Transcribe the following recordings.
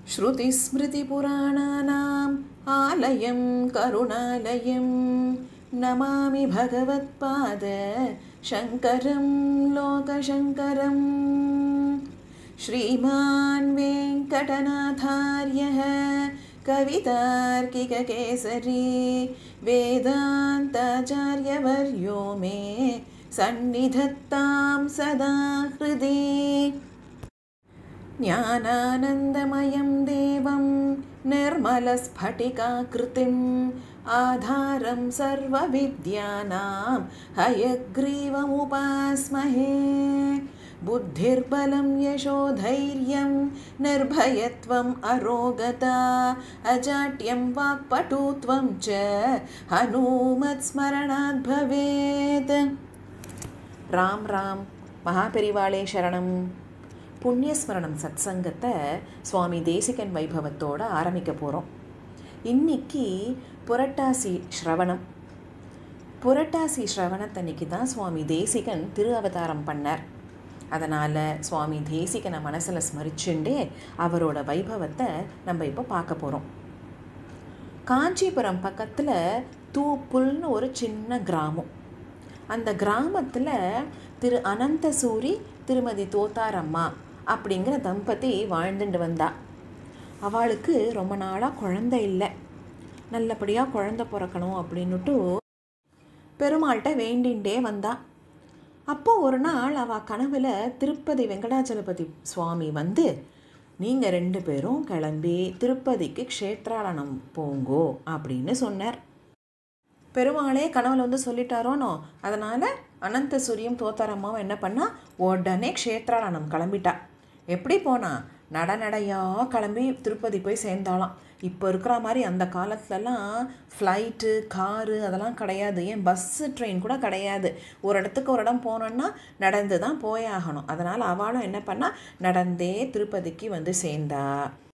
श्रुतिस्मृतिपुराणानाम् आलयं करुणालयं नमामि भगवत्पाद शङ्करं लोकशङ्करम् श्रीमान् वेङ्कटनाथार्यः कवितार्किककेसरी वेदान्ताचार्यवर्यो मे सन्निधत्तां सदा हृदि ज्ञानानन्दमयं देवं निर्मलस्फटिकाकृतिम् आधारं सर्वविद्यानां हयग्रीवमुपास्महे बुद्धिर्बलं यशोधैर्यं निर्भयत्वम् अरोगता अजाट्यं वाक्पटुत्वं च हनूमत्स्मरणात् भवेत् ராம் ராம் மகாபெரிவாளே சரணம் புண்ணியஸ்மரணம் சத்சங்கத்தை சுவாமி தேசிகன் வைபவத்தோட ஆரம்பிக்க போகிறோம் இன்னைக்கு புரட்டாசி ஸ்ரவணம் புரட்டாசி ஸ்ரவணத்தன்னைக்கு தான் சுவாமி தேசிகன் திரு அவதாரம் பண்ணார் அதனால் சுவாமி தேசிகனை மனசில் ஸ்மரிச்சுண்டே அவரோட வைபவத்தை நம்ம இப்போ பார்க்க போகிறோம் காஞ்சிபுரம் பக்கத்தில் தூப்புல்னு ஒரு சின்ன கிராமம் அந்த கிராமத்தில் திரு அனந்தசூரி திருமதி தோத்தாரம்மா அப்படிங்கிற தம்பதி வாழ்ந்துட்டு வந்தா அவளுக்கு ரொம்ப நாளாக குழந்தை இல்லை நல்லபடியாக குழந்தை பிறக்கணும் அப்படின்னுட்டு பெருமாள்கிட்ட வேண்டின்ண்டே வந்தா அப்போ ஒரு நாள் அவள் கனவில் திருப்பதி வெங்கடாச்சலபதி சுவாமி வந்து நீங்கள் ரெண்டு பேரும் கிளம்பி திருப்பதிக்கு க்ஷேத்ராலனம் போங்கோ அப்படின்னு சொன்னார் பெருமாளே கனவுல வந்து சொல்லிட்டாரோனோ அதனால் அனந்த சூரியம் தோத்தாரம்மாவும் என்ன பண்ணா உடனே க்ஷேத்ராலனம் கிளம்பிட்டா எப்படி போனா நட நடையாக கிளம்பி திருப்பதி போய் சேர்ந்தாலாம் இப்போ இருக்கிற மாதிரி அந்த காலத்துலலாம் ஃப்ளைட்டு காரு அதெல்லாம் கிடையாது ஏன் பஸ்ஸு ட்ரெயின் கூட கிடையாது ஒரு இடத்துக்கு ஒரு இடம் போனோன்னா நடந்து தான் போயாகணும் அதனால் அவளும் என்ன பண்ணா நடந்தே திருப்பதிக்கு வந்து சேர்ந்தா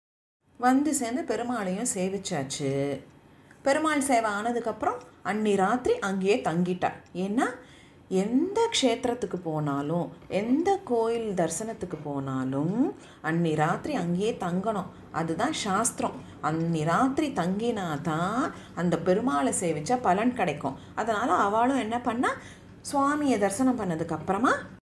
வந்து சேர்ந்து பெருமாளையும் சேவிச்சாச்சு பெருமாள் சேவை ஆனதுக்கப்புறம் அன்னி ராத்திரி அங்கேயே தங்கிட்டா ஏன்னா எந்த க்ஷேத்திரத்துக்கு போனாலும் எந்த கோயில் தரிசனத்துக்கு போனாலும் அன்னி ராத்திரி அங்கேயே தங்கணும் அதுதான் சாஸ்திரம் அன்னி ராத்திரி தங்கினா தான் அந்த பெருமாளை சேவிச்சா பலன் கிடைக்கும் அதனால் அவளும் என்ன பண்ணா சுவாமியை தரிசனம் பண்ணதுக்கப்புறமா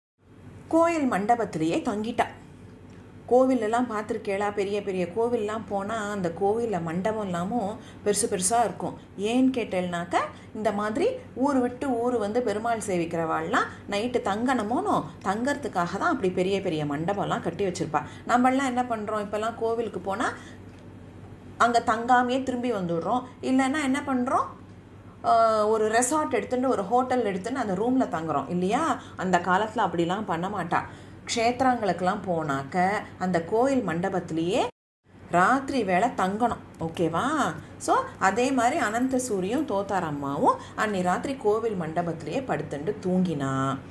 கோயில் மண்டபத்திலேயே தங்கிட்டா கோவிலெல்லாம் பார்த்துருக்கேளா பெரிய பெரிய கோவில்லாம் போனால் அந்த கோவிலில் மண்டபம் இல்லாமல் பெருசு பெருசாக இருக்கும் ஏன்னு கேட்டேன்னாக்கா இந்த மாதிரி ஊர் விட்டு ஊர் வந்து பெருமாள் சேவிக்கிறவாள்லாம் நைட்டு தங்கணுமோனோ தங்கறதுக்காக தான் அப்படி பெரிய பெரிய மண்டபம்லாம் கட்டி வச்சுருப்பா நம்மளாம் என்ன பண்ணுறோம் இப்போல்லாம் கோவிலுக்கு போனால் அங்கே தங்காமையே திரும்பி வந்துடுறோம் இல்லைன்னா என்ன பண்ணுறோம் ஒரு ரெசார்ட் எடுத்துட்டு ஒரு ஹோட்டல் எடுத்துன்னு அந்த ரூமில் தங்குறோம் இல்லையா அந்த காலத்தில் அப்படிலாம் பண்ண மாட்டா க்ஷேத்திரங்களுக்கெல்லாம் போனாக்க அந்த கோயில் மண்டபத்திலேயே ராத்திரி வேலை தங்கணும் ஓகேவா ஸோ அதே மாதிரி அனந்த சூரியும் தோத்தாரம்மாவும் அன்னி ராத்திரி கோவில் மண்டபத்திலேயே படுத்துட்டு தூங்கினா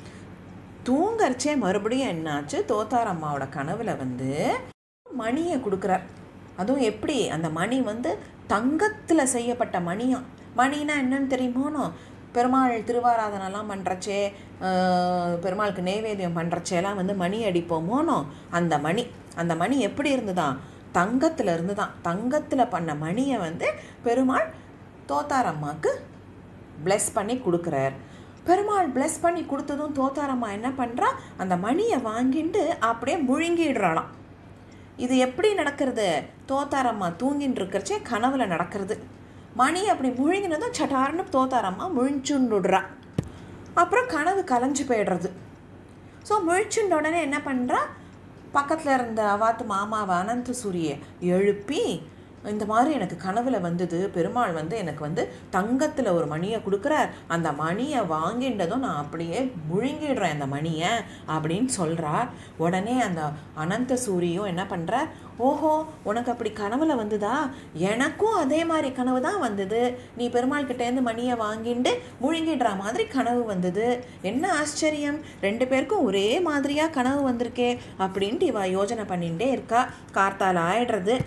தூங்கரிச்சே மறுபடியும் என்னாச்சு தோத்தாரம்மாவோட கனவுல வந்து மணியை கொடுக்குறார் அதுவும் எப்படி அந்த மணி வந்து தங்கத்தில் செய்யப்பட்ட மணியாம் மணினா என்னன்னு தெரியுமோனோ பெருமாள் திருவாராதனெல்லாம் பண்ணுறச்சே பெருமாளுக்கு நைவேத்தியம் பண்ணுறச்சேலாம் வந்து மணி அடிப்போமோனோ அந்த மணி அந்த மணி எப்படி இருந்துதான் தங்கத்தில் இருந்து தான் தங்கத்தில் பண்ண மணியை வந்து பெருமாள் தோத்தாரம்மாவுக்கு ப்ளெஸ் பண்ணி கொடுக்குறார் பெருமாள் ப்ளெஸ் பண்ணி கொடுத்ததும் தோத்தாரம்மா என்ன பண்ணுறா அந்த மணியை வாங்கிட்டு அப்படியே முழுங்கிடுறாளாம் இது எப்படி நடக்கிறது தோத்தாரம்மா தூங்கின்னு இருக்கிறச்சே கனவுல நடக்கிறது மணி அப்படி முழுங்கினதும் சட்டார்னு தோத்தாரம்மா முழிச்சுண்டுடுறா அப்புறம் கனவு கலைஞ்சு போயிடுறது ஸோ முழிச்சுண்ட உடனே என்ன பண்ணுறா பக்கத்தில் இருந்த அவாத்து மாமாவை அனந்த சூரிய எழுப்பி இந்த மாதிரி எனக்கு கனவுல வந்தது பெருமாள் வந்து எனக்கு வந்து தங்கத்தில் ஒரு மணியை கொடுக்குறார் அந்த மணியை வாங்கின்றதும் நான் அப்படியே முழுங்கிடுறேன் அந்த மணியை அப்படின்னு சொல்கிறா உடனே அந்த அனந்த சூரியும் என்ன பண்ணுற ஓஹோ உனக்கு அப்படி கனவுல வந்ததா எனக்கும் அதே மாதிரி கனவு தான் வந்தது நீ பெருமாள் கிட்டேருந்து மணியை வாங்கிட்டு முழுங்கிடுற மாதிரி கனவு வந்தது என்ன ஆச்சரியம் ரெண்டு பேருக்கும் ஒரே மாதிரியாக கனவு வந்திருக்கே அப்படின்ட்டு இவ யோஜனை பண்ணிகிட்டே இருக்கா கார்த்தால் ஆயிடுறது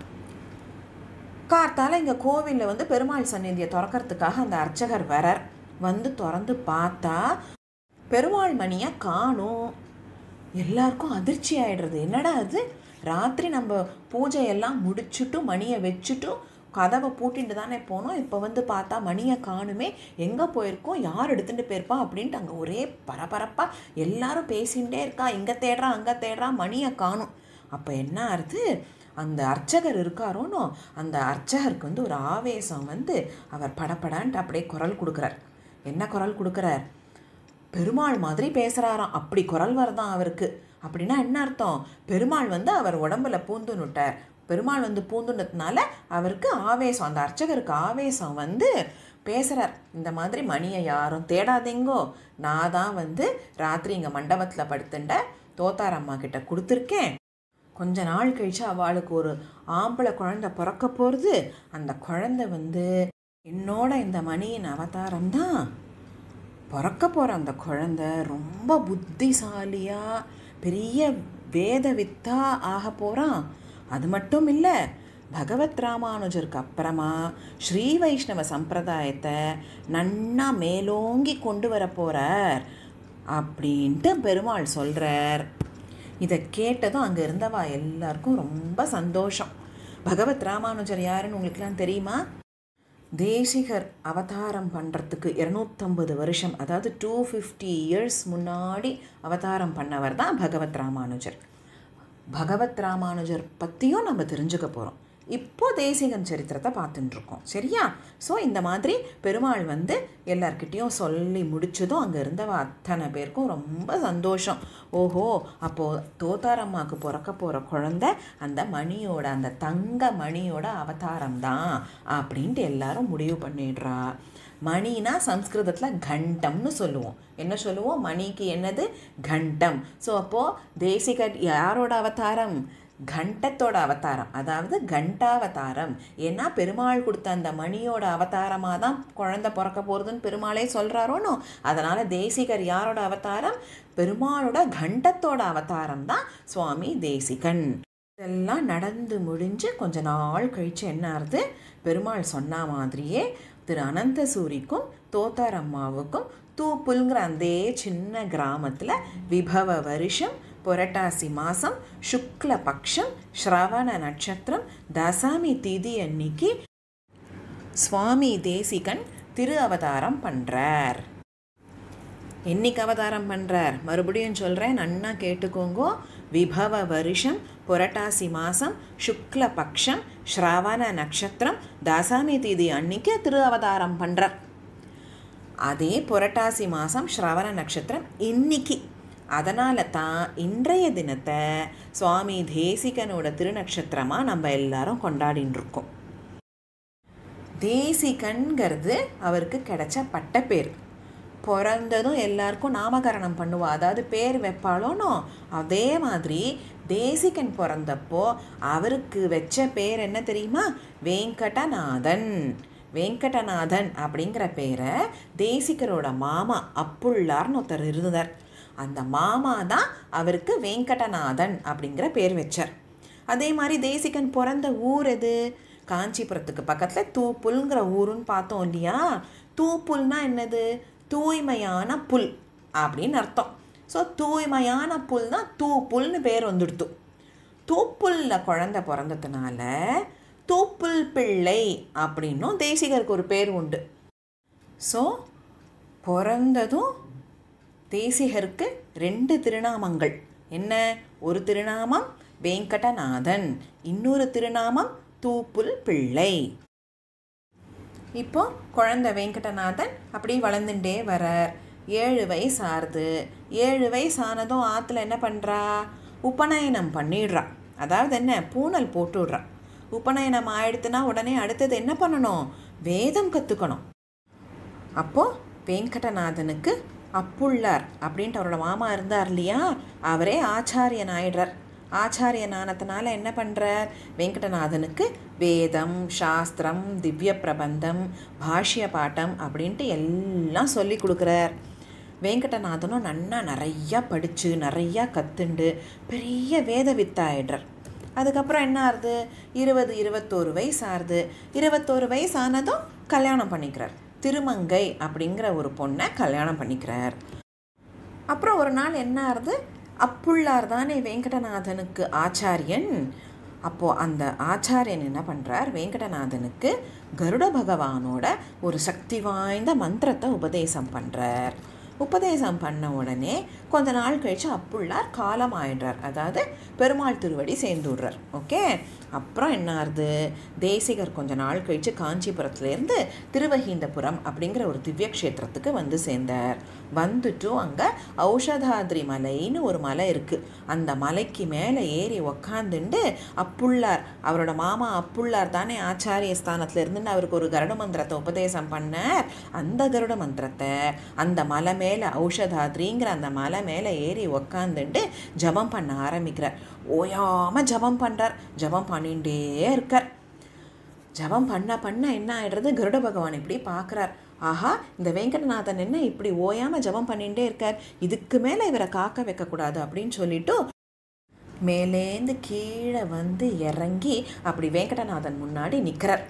கார்த்தால இங்கே கோவிலில் வந்து பெருமாள் சந்நிதியை திறக்கறதுக்காக அந்த அர்ச்சகர் வரார் வந்து திறந்து பார்த்தா பெருமாள் மணியை காணும் எல்லாருக்கும் அதிர்ச்சி ஆயிடுறது என்னடா அது ராத்திரி நம்ம பூஜையெல்லாம் முடிச்சுட்டு மணியை வச்சுட்டு கதவை பூட்டிட்டு தானே போனோம் இப்போ வந்து பார்த்தா மணியை காணுமே எங்கே போயிருக்கோம் யார் எடுத்துகிட்டு போயிருப்பா அப்படின்ட்டு அங்கே ஒரே பரபரப்பாக எல்லாரும் பேசிகிட்டே இருக்கா இங்கே தேடுறா அங்கே தேடுறா மணியை காணும் அப்போ என்ன ஆறுது அந்த அர்ச்சகர் இருக்காரோனோ அந்த அர்ச்சகருக்கு வந்து ஒரு ஆவேசம் வந்து அவர் படப்படான்ட்டு அப்படியே குரல் கொடுக்குறார் என்ன குரல் கொடுக்குறார் பெருமாள் மாதிரி பேசுகிறாராம் அப்படி குரல் வருதான் அவருக்கு அப்படின்னா என்ன அர்த்தம் பெருமாள் வந்து அவர் உடம்புல பூந்துனுட்டார் பெருமாள் வந்து பூந்துனதுனால அவருக்கு ஆவேசம் அந்த அர்ச்சகருக்கு ஆவேசம் வந்து பேசுகிறார் இந்த மாதிரி மணியை யாரும் தேடாதீங்கோ நான் தான் வந்து ராத்திரி இங்கே மண்டபத்தில் படுத்துட்ட தோத்தாரம்மா கிட்ட கொடுத்துருக்கேன் கொஞ்ச நாள் கழிச்சு அவளுக்கு ஒரு ஆம்பளை குழந்தை பிறக்க போகிறது அந்த குழந்தை வந்து என்னோட இந்த மணியின் அவதாரம் தான் பிறக்க போகிற அந்த குழந்தை ரொம்ப புத்திசாலியாக பெரிய வேத வித்தா ஆக போகிறான் அது மட்டும் இல்லை பகவத் ராமானுஜருக்கு அப்புறமா ஸ்ரீ வைஷ்ணவ சம்பிரதாயத்தை நன்னா மேலோங்கி கொண்டு வர போகிறார் அப்படின்ட்டு பெருமாள் சொல்கிறார் இதை கேட்டதும் அங்கே இருந்தவா எல்லாருக்கும் ரொம்ப சந்தோஷம் பகவத் ராமானுஜர் யாருன்னு உங்களுக்குலாம் தெரியுமா தேசிகர் அவதாரம் பண்ணுறதுக்கு இரநூத்தம்பது வருஷம் அதாவது டூ ஃபிஃப்டி இயர்ஸ் முன்னாடி அவதாரம் பண்ணவர் தான் பகவத் ராமானுஜர் பகவத் ராமானுஜர் பற்றியும் நம்ம தெரிஞ்சுக்க போகிறோம் இப்போ தேசிகன் சரித்திரத்தை பார்த்துட்டு இருக்கோம் சரியா ஸோ இந்த மாதிரி பெருமாள் வந்து எல்லார்கிட்டேயும் சொல்லி முடிச்சதும் அங்கே இருந்தவ அத்தனை பேருக்கும் ரொம்ப சந்தோஷம் ஓஹோ அப்போது தோத்தாரம்மாவுக்கு பிறக்க போகிற குழந்தை அந்த மணியோட அந்த தங்க மணியோட அவதாரம் தான் அப்படின்ட்டு எல்லாரும் முடிவு பண்ணிடுறா மணினா சம்ஸ்கிருதத்தில் கண்டம்னு சொல்லுவோம் என்ன சொல்லுவோம் மணிக்கு என்னது கண்டம் ஸோ அப்போது தேசிகர் யாரோட அவதாரம் கண்டத்தோட அவதாரம் அதாவது கண்டாவதாரம் ஏன்னா பெருமாள் கொடுத்த அந்த மணியோட அவதாரமாக தான் குழந்தை பிறக்க போகிறதுன்னு பெருமாளே சொல்கிறாரோனோ அதனால் தேசிகர் யாரோட அவதாரம் பெருமாளோட கண்டத்தோட அவதாரம் தான் சுவாமி தேசிகன் இதெல்லாம் நடந்து முடிஞ்சு கொஞ்ச நாள் கழிச்சு என்ன ஆகுது பெருமாள் சொன்ன மாதிரியே திரு அனந்தசூரிக்கும் தோத்தாரம்மாவுக்கும் தூப்புல்ங்கிற அந்த சின்ன கிராமத்தில் விபவ வருஷம் புரட்டாசி மாதம் சுக்ல பக்ஷம் ஸ்ரவண நட்சத்திரம் தசாமி திதி அன்னைக்கு சுவாமி தேசிகன் திரு அவதாரம் பண்ணுறார் என்னைக்கு அவதாரம் பண்ணுறார் மறுபடியும் சொல்கிறேன் நன்னா கேட்டுக்கோங்கோ விபவ வருஷம் புரட்டாசி மாதம் சுக்ல பக்ஷம் ஸ்ரவண நட்சத்திரம் தசாமி திதி அன்னைக்கு திரு அவதாரம் பண்ணுறார் அதே புரட்டாசி மாதம் ஸ்ரவண நட்சத்திரம் இன்னைக்கு அதனால தான் இன்றைய தினத்தை சுவாமி தேசிகனோட திருநட்சத்திரமாக நம்ம எல்லாரும் கொண்டாடின்னு இருக்கோம் தேசிகன்கிறது அவருக்கு கிடைச்ச பட்டப்பேர் பிறந்ததும் எல்லாருக்கும் நாமகரணம் பண்ணுவா அதாவது பேர் வைப்பாளோனோ அதே மாதிரி தேசிகன் பிறந்தப்போ அவருக்கு வச்ச பேர் என்ன தெரியுமா வெங்கடநாதன் வெங்கடநாதன் அப்படிங்கிற பேரை தேசிகரோட மாமா அப்புள்ளார்னு ஒருத்தர் இருந்தார் அந்த மாமா தான் அவருக்கு வெங்கடநாதன் அப்படிங்கிற பேர் வச்சார் அதே மாதிரி தேசிகன் பிறந்த ஊர் எது காஞ்சிபுரத்துக்கு பக்கத்தில் தூப்புல்ங்கிற ஊருன்னு பார்த்தோம் இல்லையா தூப்புல்னா என்னது தூய்மையான புல் அப்படின்னு அர்த்தம் ஸோ தூய்மையான புல்னா தூப்புல்னு பேர் வந்துடுத்து தூப்புல்ல குழந்தை பிறந்ததுனால தூப்புல் பிள்ளை அப்படின்னும் தேசிகருக்கு ஒரு பேர் உண்டு ஸோ பிறந்ததும் தேசிகருக்கு ரெண்டு திருநாமங்கள் என்ன ஒரு திருநாமம் வெங்கடநாதன் இன்னொரு திருநாமம் தூப்புல் பிள்ளை இப்போ குழந்தை வெங்கடநாதன் அப்படி வளர்ந்துட்டே வரார் ஏழு வயசு ஆறுது ஏழு வயசு ஆனதும் ஆற்றுல என்ன பண்ணுறா உபநயனம் பண்ணிடுறா அதாவது என்ன பூனல் போட்டுடுறா உபநயனம் ஆயிடுத்துனா உடனே அடுத்தது என்ன பண்ணணும் வேதம் கற்றுக்கணும் அப்போது வெங்கடநாதனுக்கு அப்புள்ளார் அப்படின்ட்டு அவரோட மாமா இருந்தார் இல்லையா அவரே ஆச்சாரியன் ஆயிடுறார் ஆச்சாரியன் ஆனதுனால என்ன பண்ணுறார் வெங்கடநாதனுக்கு வேதம் சாஸ்திரம் திவ்ய பிரபந்தம் பாஷ்ய பாட்டம் அப்படின்ட்டு எல்லாம் சொல்லி கொடுக்குறார் வெங்கடநாதனும் நன்னா நிறையா படித்து நிறையா கற்றுண்டு பெரிய வேத வித்தாயிடுறார் அதுக்கப்புறம் என்ன ஆகுது இருபது இருபத்தோரு வயசு ஆகுது இருபத்தோரு வயசு ஆனதும் கல்யாணம் பண்ணிக்கிறார் திருமங்கை அப்படிங்கிற ஒரு பொண்ணை கல்யாணம் பண்ணிக்கிறார் அப்புறம் ஒரு நாள் என்ன ஆகுது அப்புள்ளார் தானே வெங்கடநாதனுக்கு ஆச்சாரியன் அப்போது அந்த ஆச்சாரியன் என்ன பண்ணுறார் வெங்கடநாதனுக்கு கருட பகவானோட ஒரு சக்தி வாய்ந்த மந்திரத்தை உபதேசம் பண்ணுறார் உபதேசம் பண்ண உடனே கொஞ்ச நாள் கழிச்சு அப்புள்ளார் காலம் ஆயிடுறார் அதாவது பெருமாள் திருவடி சேர்ந்துடுறார் ஓகே அப்புறம் என்ன ஆகுது தேசிகர் கொஞ்ச நாள் கழிச்சு காஞ்சிபுரத்துலேருந்து திருவஹீந்தபுரம் அப்படிங்கிற ஒரு திவ்ய க்ஷேத்திரத்துக்கு வந்து சேர்ந்தார் வந்துட்டும் அங்கே ஔஷதாத்ரி மலைன்னு ஒரு மலை இருக்குது அந்த மலைக்கு மேலே ஏறி உக்காந்துண்டு அப்புள்ளார் அவரோட மாமா அப்புள்ளார் தானே ஆச்சாரிய ஸ்தானத்தில் இருந்துன்னு அவருக்கு ஒரு கருட மந்திரத்தை உபதேசம் பண்ணார் அந்த கருட மந்திரத்தை அந்த மலை மேலே ஔஷதாத்ரிங்கிற அந்த மலை மேலே ஏறி உக்காந்துண்டு ஜபம் பண்ண ஆரம்பிக்கிறார் ஓயாமல் ஜபம் பண்ணுறார் ஜபம் பண்ணிகிட்டே இருக்கார் ஜபம் பண்ண பண்ண என்ன ஆயிடுறது கருட பகவான் இப்படி பார்க்குறார் ஆஹா இந்த வெங்கடநாதன் என்ன இப்படி ஓயாமல் ஜபம் பண்ணிகிட்டே இருக்கார் இதுக்கு மேலே இவரை காக்க வைக்கக்கூடாது அப்படின்னு சொல்லிட்டு மேலேந்து கீழே வந்து இறங்கி அப்படி வெங்கடநாதன் முன்னாடி நிற்கிறார்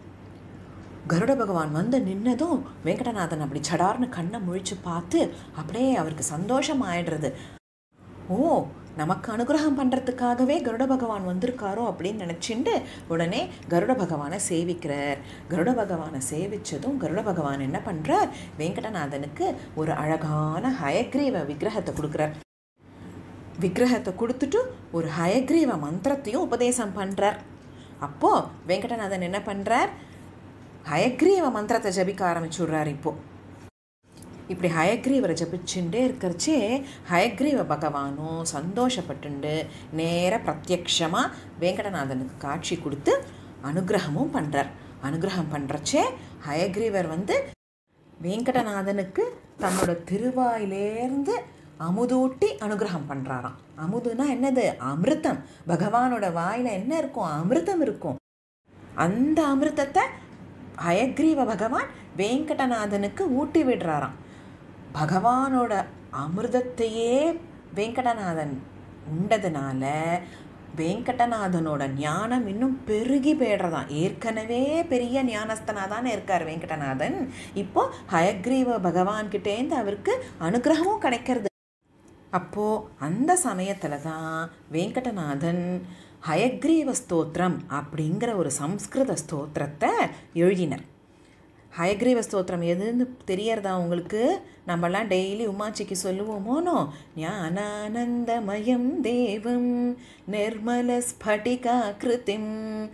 கருட பகவான் வந்து நின்னதும் வெங்கடநாதன் அப்படி சடார்னு கண்ணை முழிச்சு பார்த்து அப்படியே அவருக்கு சந்தோஷம் ஆயிடுறது ஓ நமக்கு அனுகிரகம் பண்ணுறதுக்காகவே கருட பகவான் வந்திருக்காரோ அப்படின்னு நினச்சிண்டு உடனே கருட பகவானை சேவிக்கிறார் கருட பகவானை சேவிச்சதும் கருட பகவான் என்ன பண்ணுறார் வெங்கடநாதனுக்கு ஒரு அழகான ஹயக்ரீவ விக்கிரகத்தை கொடுக்குறார் விக்கிரகத்தை கொடுத்துட்டு ஒரு ஹயக்ரீவ மந்திரத்தையும் உபதேசம் பண்ணுறார் அப்போது வெங்கடநாதன் என்ன பண்ணுறார் ஹயக்ரீவ மந்திரத்தை ஜபிக்க ஆரம்பிச்சுடுறார் இப்போது இப்படி ஹயக்ரீவரை ஜபிச்சுட்டே இருக்கிறச்சே ஹயக்ரீவ பகவானும் சந்தோஷப்பட்டுண்டு நேர பிரத்யக்ஷமாக வெங்கடநாதனுக்கு காட்சி கொடுத்து அனுகிரகமும் பண்ணுறார் அனுகிரகம் பண்ணுறச்சே ஹயக்ரீவர் வந்து வெங்கடநாதனுக்கு தன்னோட திருவாயிலேருந்து அமுதூட்டி அனுகிரகம் பண்ணுறாராம் அமுதுனா என்னது அமிர்தம் பகவானோட வாயில் என்ன இருக்கும் அமிர்தம் இருக்கும் அந்த அமிர்தத்தை ஹயக்ரீவ பகவான் வெங்கடநாதனுக்கு ஊட்டி விடுறாராம் பகவானோட அமிர்தத்தையே வெங்கடநாதன் உண்டதுனால வெங்கடநாதனோட ஞானம் இன்னும் பெருகி போயிடுறதாம் ஏற்கனவே பெரிய ஞானஸ்தனாக தானே இருக்கார் வெங்கடநாதன் இப்போ ஹயக்ரீவ பகவான்கிட்டேருந்து அவருக்கு அனுகிரகமும் கிடைக்கிறது அப்போது அந்த சமயத்தில் தான் வெங்கடநாதன் ஹயக்ரீவ ஸ்தோத்திரம் அப்படிங்கிற ஒரு சம்ஸ்கிருத ஸ்தோத்திரத்தை எழுதினர் ஹயக்ரீவ ஸ்தோத்திரம் எதுன்னு தெரியறதா உங்களுக்கு நம்மலாம் டெய்லி உமாச்சிக்கு சொல்லுவோமோனோ ஞானானந்தமயம் தேவம் நிர்மல ஸ்படிகா கிருதிம்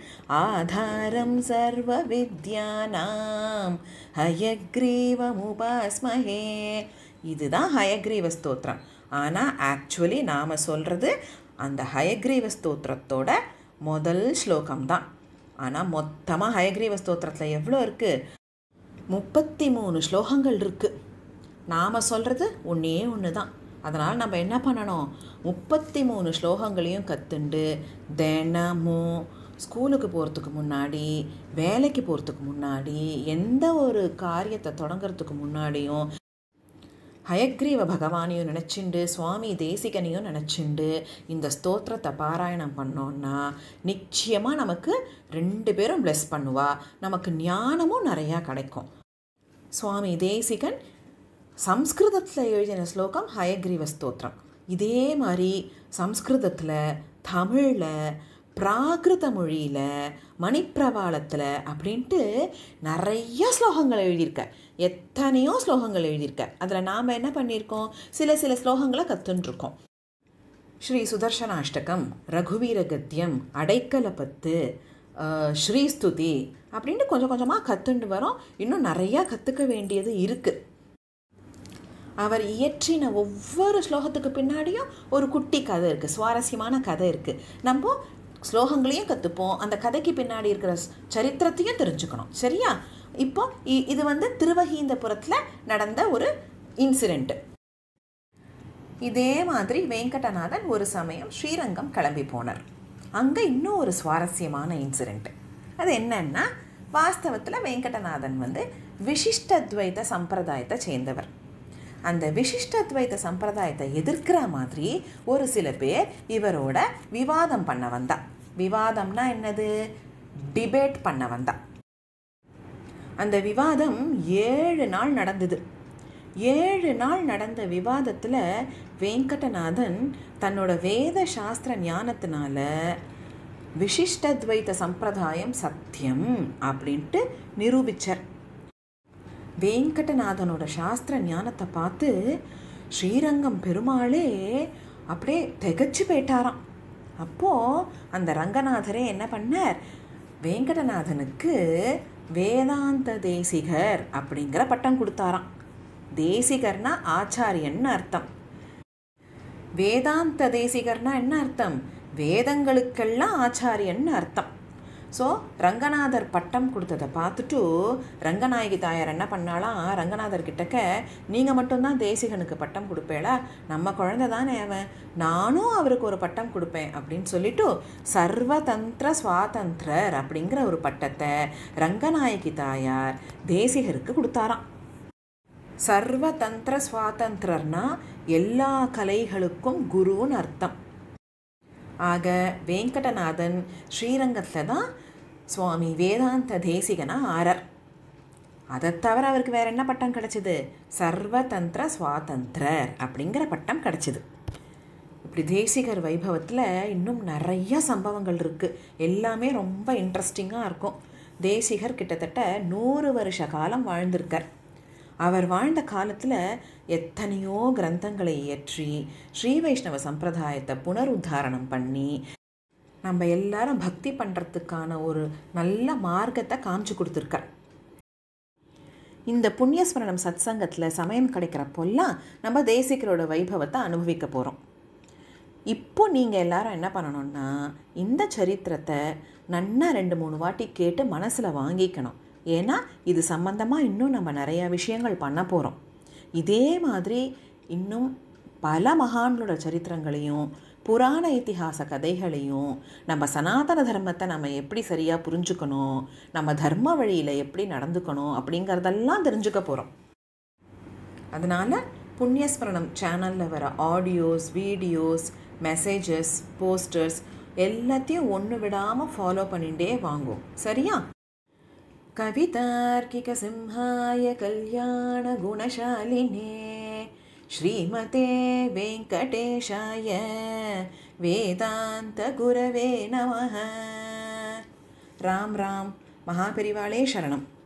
ஆதாரம் சர்வ வித்யானாம் ஹயக்ரீவமுபாஸ்மஹே இதுதான் ஹயக்ரீவ ஸ்தோத்திரம் ஆனால் ஆக்சுவலி நாம் சொல்கிறது அந்த ஹயக்ரீவ ஸ்தோத்திரத்தோட முதல் ஸ்லோகம் தான் ஆனால் மொத்தமாக ஹயக்ரீவ ஸ்தோத்திரத்தில் எவ்வளோ இருக்குது முப்பத்தி மூணு ஸ்லோகங்கள் இருக்குது நாம் சொல்கிறது ஒன்றே ஒன்று தான் அதனால் நம்ம என்ன பண்ணணும் முப்பத்தி மூணு ஸ்லோகங்களையும் கற்றுண்டு தினமும் ஸ்கூலுக்கு போகிறதுக்கு முன்னாடி வேலைக்கு போகிறதுக்கு முன்னாடி எந்த ஒரு காரியத்தை தொடங்கிறதுக்கு முன்னாடியும் ஹயக்ரீவ பகவானையும் நினச்சிண்டு சுவாமி தேசிகனையும் நினச்சிண்டு இந்த ஸ்தோத்திரத்தை பாராயணம் பண்ணோன்னா நிச்சயமாக நமக்கு ரெண்டு பேரும் ப்ளெஸ் பண்ணுவா நமக்கு ஞானமும் நிறையா கிடைக்கும் சுவாமி தேசிகன் சம்ஸ்கிருதத்தில் எழுதின ஸ்லோகம் ஹயக்ரீவ ஸ்தோத்திரம் இதே மாதிரி சம்ஸ்கிருதத்தில் தமிழில் பிராகிருத மொழியில் மணிப்பிரவாளத்தில் அப்படின்ட்டு நிறைய ஸ்லோகங்கள் எழுதியிருக்க எத்தனையோ ஸ்லோகங்கள் எழுதியிருக்க அதில் நாம் என்ன பண்ணியிருக்கோம் சில சில ஸ்லோகங்களை கற்றுன்ட்ருக்கோம் ஸ்ரீ சுதர்சனாஷ்டகம் ரகுவீர கத்தியம் அடைக்கல பத்து ஸ்ரீஸ்துதி அப்படின்ட்டு கொஞ்சம் கொஞ்சமாக கற்றுண்டு வரோம் இன்னும் நிறையா கற்றுக்க வேண்டியது இருக்குது அவர் இயற்றின ஒவ்வொரு ஸ்லோகத்துக்கு பின்னாடியும் ஒரு குட்டி கதை இருக்குது சுவாரஸ்யமான கதை இருக்குது நம்ம ஸ்லோகங்களையும் கற்றுப்போம் அந்த கதைக்கு பின்னாடி இருக்கிற சரித்திரத்தையும் தெரிஞ்சுக்கணும் சரியா இப்போ இது வந்து திருவஹீந்தபுரத்தில் நடந்த ஒரு இன்சிடெண்ட்டு இதே மாதிரி வெங்கடநாதன் ஒரு சமயம் ஸ்ரீரங்கம் கிளம்பி போனார் அங்கே இன்னும் ஒரு சுவாரஸ்யமான இன்சிடெண்ட்டு அது என்னன்னா வாஸ்தவத்தில் வெங்கடநாதன் வந்து விசிஷ்டத்வைத சம்பிரதாயத்தை சேர்ந்தவர் அந்த விசிஷ்டத்வைத சம்பிரதாயத்தை எதிர்க்கிற மாதிரி ஒரு சில பேர் இவரோட விவாதம் பண்ண வந்தா விவாதம்னா என்னது டிபேட் பண்ண வந்தா அந்த விவாதம் ஏழு நாள் நடந்தது ஏழு நாள் நடந்த விவாதத்தில் வெங்கடநாதன் தன்னோட வேத சாஸ்திர ஞானத்தினால விசிஷ்டத்வைத சம்பிரதாயம் சத்தியம் அப்படின்ட்டு நிரூபிச்சார் வெங்கடநாதனோட சாஸ்திர ஞானத்தை பார்த்து ஸ்ரீரங்கம் பெருமாளே அப்படியே திகச்சு போயிட்டாராம் அப்போது அந்த ரங்கநாதரே என்ன பண்ணார் வெங்கடநாதனுக்கு வேதாந்த தேசிகர் அப்படிங்கிற பட்டம் கொடுத்தாராம் தேசிகர்னா ஆச்சாரியன்னு அர்த்தம் வேதாந்த தேசிகர்னா என்ன அர்த்தம் வேதங்களுக்கெல்லாம் ஆச்சாரியன்னு அர்த்தம் ஸோ ரங்கநாதர் பட்டம் கொடுத்ததை பார்த்துட்டு ரங்கநாயகி தாயார் என்ன பண்ணாலாம் ரங்கநாதர் கிட்டக்க நீங்கள் மட்டும்தான் தேசிகனுக்கு பட்டம் கொடுப்பேளா நம்ம குழந்தை தானே அவன் நானும் அவருக்கு ஒரு பட்டம் கொடுப்பேன் அப்படின்னு சொல்லிட்டு சர்வதந்திர சுவாதந்திரர் அப்படிங்கிற ஒரு பட்டத்தை ரங்கநாயகி தாயார் தேசிகருக்கு கொடுத்தாராம் சர்வதந்திர சுவாதந்திரர்னா எல்லா கலைகளுக்கும் குருன்னு அர்த்தம் ஆக வெங்கடநாதன் ஸ்ரீரங்கத்தில் தான் சுவாமி வேதாந்த தேசிகனா ஆரர் அதை தவிர அவருக்கு வேற என்ன பட்டம் கிடைச்சிது சர்வதந்திர சுவாதந்திரர் அப்படிங்கிற பட்டம் கிடைச்சிது இப்படி தேசிகர் வைபவத்தில் இன்னும் நிறைய சம்பவங்கள் இருக்குது எல்லாமே ரொம்ப இன்ட்ரெஸ்டிங்காக இருக்கும் தேசிகர் கிட்டத்தட்ட நூறு வருஷ காலம் வாழ்ந்திருக்கார் அவர் வாழ்ந்த காலத்தில் எத்தனையோ கிரந்தங்களை இயற்றி ஸ்ரீ வைஷ்ணவ சம்பிரதாயத்தை புனருத்தாரணம் பண்ணி நம்ம எல்லாரும் பக்தி பண்ணுறதுக்கான ஒரு நல்ல மார்க்கத்தை காமிச்சு கொடுத்துருக்கார் இந்த புண்ணியஸ்மரணம் சத் சங்கத்தில் சமயம் கிடைக்கிறப்போல்லாம் நம்ம தேசிகரோட வைபவத்தை அனுபவிக்க போகிறோம் இப்போ நீங்கள் எல்லாரும் என்ன பண்ணணும்னா இந்த சரித்திரத்தை நன்னா ரெண்டு மூணு வாட்டி கேட்டு மனசில் வாங்கிக்கணும் ஏன்னா இது சம்பந்தமாக இன்னும் நம்ம நிறையா விஷயங்கள் பண்ண போகிறோம் இதே மாதிரி இன்னும் பல மகான்களோட சரித்திரங்களையும் புராண இத்திஹாச கதைகளையும் நம்ம சனாதன தர்மத்தை நம்ம எப்படி சரியாக புரிஞ்சுக்கணும் நம்ம தர்ம வழியில் எப்படி நடந்துக்கணும் அப்படிங்கிறதெல்லாம் தெரிஞ்சுக்க போகிறோம் அதனால் புண்ணியஸ்மரணம் சேனலில் வர ஆடியோஸ் வீடியோஸ் மெசேஜஸ் போஸ்டர்ஸ் எல்லாத்தையும் ஒன்று விடாமல் ஃபாலோ பண்ணிகிட்டே வாங்கும் சரியா कवितार्किकसिंहाय कल्याणगुणशालिने श्रीमते वेङ्कटेशाय वेदान्तगुरवे नमः राम राम महापरिवाळे शरणम्